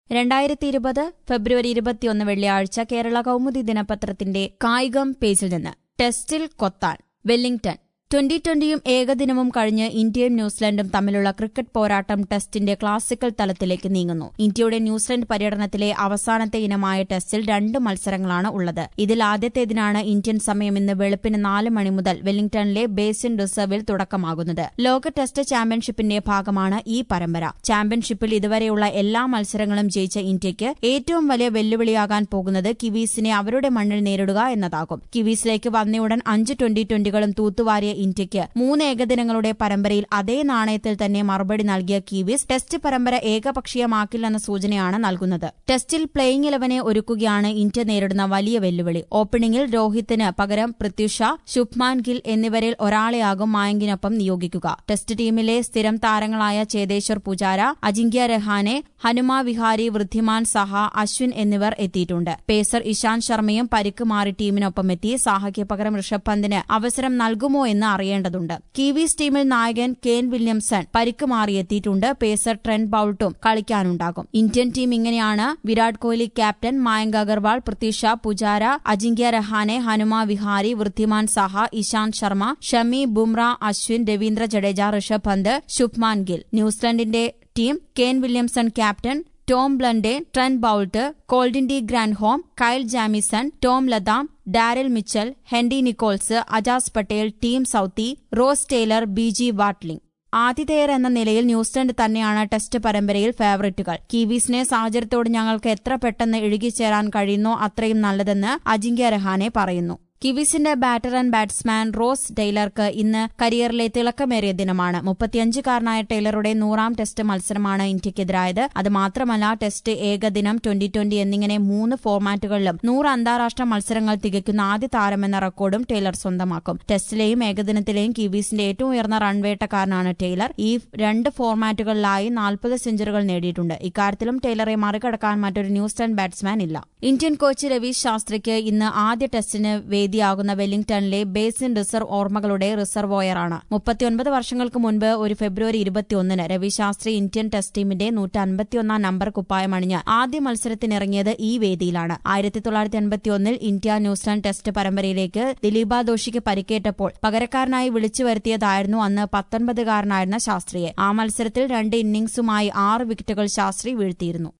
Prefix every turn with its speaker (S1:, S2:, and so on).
S1: രണ്ടായിരത്തി ഇരുപത് ഫെബ്രുവരി ഇരുപത്തിയൊന്ന് വെള്ളിയാഴ്ച കേരള കൗമുദി ദിനപത്രത്തിന്റെ കായികം പേജിൽ നിന്ന് ടെസ്റ്റിൽ കൊത്താൻ വെല്ലിംഗ്ടൺ ട്വന്റി ട്വന്റിയും ഏകദിനവും കഴിഞ്ഞ് ഇന്ത്യയും ന്യൂസിലൻഡും തമ്മിലുള്ള ക്രിക്കറ്റ് പോരാട്ടം ടെസ്റ്റിന്റെ ക്ലാസിക്കൽ തലത്തിലേക്ക് നീങ്ങുന്നു ഇന്ത്യയുടെ ന്യൂസിലൻഡ് പര്യടനത്തിലെ അവസാനത്തെ ഇനമായ ടെസ്റ്റിൽ രണ്ട് മത്സരങ്ങളാണ് ഉള്ളത് ഇതിൽ ആദ്യത്തേതിനാണ് ഇന്ത്യൻ സമയം ഇന്ന് വെളുപ്പിന് നാല് മണി മുതൽ വെല്ലിംഗ്ടണിലെ ബേസിൻ റിസർവിൽ തുടക്കമാകുന്നത് ലോക ടെസ്റ്റ് ചാമ്പ്യൻഷിപ്പിന്റെ ഭാഗമാണ് ഈ പരമ്പര ചാമ്പ്യൻഷിപ്പിൽ ഇതുവരെയുള്ള എല്ലാ മത്സരങ്ങളും ജയിച്ച ഇന്ത്യയ്ക്ക് ഏറ്റവും വലിയ വെല്ലുവിളിയാകാൻ പോകുന്നത് കിവീസിനെ അവരുടെ മണ്ണിൽ നേരിടുക എന്നതാകും കിവീസിലേക്ക് വന്നയുടൻ അഞ്ച് ട്വന്റി ട്വന്റികളും തൂത്തുവാരിയ ഇന്ത്യയ്ക്ക് മൂന്ന് ഏകദിനങ്ങളുടെ പരമ്പരയിൽ അതേ നാണയത്തിൽ തന്നെ മറുപടി നൽകിയ കിവീസ് ടെസ്റ്റ് പരമ്പര ഏകപക്ഷീയമാക്കില്ലെന്ന സൂചനയാണ് നൽകുന്നത് ടെസ്റ്റിൽ പ്ലേയിംഗ് ഇലവനെ ഒരുക്കുകയാണ് ഇന്ത്യ നേരിടുന്ന വലിയ വെല്ലുവിളി ഓപ്പണിംഗിൽ രോഹിത്തിന് പകരം പൃഥ്വിഷ ശുഭ്മാൻ ഗിൽ എന്നിവരിൽ ഒരാളെയാകും മായങ്കിനൊപ്പം നിയോഗിക്കുക ടെസ്റ്റ് ടീമിലെ സ്ഥിരം താരങ്ങളായ ചേതേശ്വർ പുജാര അജിങ്ക്യ രഹാനെ ഹനുമ വിഹാരി വൃദ്ധിമാൻ സഹ അശ്വിൻ എന്നിവർ എത്തിയിട്ടുണ്ട് പേസർ ഇഷാന്ത് ശർമ്മയും പരിക്ക് മാറി ടീമിനൊപ്പം എത്തി സാഹയ്ക്ക് പകരം ഋഷഭ് പന്തിന് അവസരം നൽകുമോ എന്ന് അറിയേണ്ടതുണ്ട് കിവീസ് ടീമിൽ നായകൻ കെയ്ൻ വില്യംസൺ പരിക്ക് മാറിയെത്തിയിട്ടുണ്ട് പേസർ ട്രെന്റ് ബൌൾട്ടും കളിക്കാനുണ്ടാകും ഇന്ത്യൻ ടീം ഇങ്ങനെയാണ് വിരാട് കോഹ്ലി ക്യാപ്റ്റൻ മായങ്ക് അഗർവാൾ പൃഥ്വിഷ പുജാര അജിങ്ക്യ രഹാനെ ഹനുമ വിഹാരി വൃദ്ധിമാൻ സഹ ഇഷാന്ത് ശർമ്മ ഷമി ബുംറ അശ്വിൻ രവീന്ദ്ര ജഡേജ ഋഷഭ് പന്ത് ശുഭ്മാൻ ഗിൽ ന്യൂസിലൻഡിന്റെ team Kane Williamson captain Tom Blundell Trent Boult Colin de Grandhomme Kyle Jamieson Tom Latham Daryl Mitchell Henry Nicholls Ajaz Patel team Southee Ross Taylor B J Watling ആതിഥേയർ എന്ന നിലയിൽ New Zealand തന്നെയാണ് test പരമ്പരയിൽ ഫേവറിറ്റുകൾ കീവീസിനെ സാഹചര്യത്തോട് ഞങ്ങൾക്ക് എത്ര പെട്ടെന്ന് ഇഴുകിച്ചേരാൻ കഴിയുന്നോ അത്രയും നല്ലതെന്ന് അജിങ്ക്യ രഹാനെ പറയുന്നു കിവീസിന്റെ ബാറ്റർ ആൻഡ് ബാറ്റ്സ്മാൻ റോസ് ടൈലർക്ക് ഇന്ന് കരിയറിലെ തിളക്കമേറിയ ദിനമാണ് മുപ്പത്തിയഞ്ചുകാരനായ ടൈലറുടെ നൂറാം ടെസ്റ്റ് മത്സരമാണ് ഇന്ത്യക്കെതിരായത് അത് മാത്രമല്ല ടെസ്റ്റ് ഏകദിനം ട്വന്റി ട്വന്റി എന്നിങ്ങനെ മൂന്ന് ഫോർമാറ്റുകളിലും നൂറ് അന്താരാഷ്ട്ര മത്സരങ്ങൾ തികയ്ക്കുന്ന ആദ്യ താരമെന്ന റെക്കോർഡും ടൈലർ സ്വന്തമാക്കും ടെസ്റ്റിലെയും ഏകദിനത്തിലെയും കിവീസിന്റെ ഏറ്റവും ഉയർന്ന റൺവേട്ടക്കാരനാണ് ടൈലർ ഈ രണ്ട് ഫോർമാറ്റുകളിലായി നാൽപ്പത് സെഞ്ചുറികൾ നേടിയിട്ടുണ്ട് ഇക്കാര്യത്തിലും ടൈലറെ മറികടക്കാൻ മറ്റൊരു ന്യൂസിലൻഡ് ബാറ്റ്സ്മാൻ ഇല്ല ഇന്ത്യൻ കോച്ച് രവീഷ് ശാസ്ത്രിക്ക് ഇന്ന് ആദ്യ ടെസ്റ്റിന് വേദിയാകുന്ന വെല്ലിംഗ്ടണിലെ ബേസിൻ റിസർവ് ഓർമ്മകളുടെ റിസർവോയറാണ് മുപ്പത്തിയൊൻപത് വർഷങ്ങൾക്ക് മുൻപ് ഒരു ഫെബ്രുവരി ഇരുപത്തിയൊന്നിന് രവിശാസ്ത്രി ഇന്ത്യൻ ടെസ്റ്റ് ടീമിന്റെ നൂറ്റി അൻപത്തിയൊന്നാം നമ്പർ കുപ്പായമണിഞ്ഞ് ആദ്യ മത്സരത്തിനിറങ്ങിയത് ഈ വേദിയിലാണ് ആയിരത്തി തൊള്ളായിരത്തി എൺപത്തിയൊന്നിൽ ഇന്ത്യ ന്യൂസിലാൻഡ് ടെസ്റ്റ് പരമ്പരയിലേക്ക് ദിലീപ ദോഷിക്ക് പരിക്കേറ്റപ്പോൾ പകരക്കാരനായി വിളിച്ചു വരുത്തിയതായിരുന്നു അന്ന് പത്തൊൻപതുകാരനായിരുന്ന ശാസ്ത്രിയെ ആ മത്സരത്തിൽ രണ്ട് ഇന്നിംഗ്സുമായി ആറ് വിക്കറ്റുകൾ ശാസ്ത്രി വീഴ്ത്തിയിരുന്നു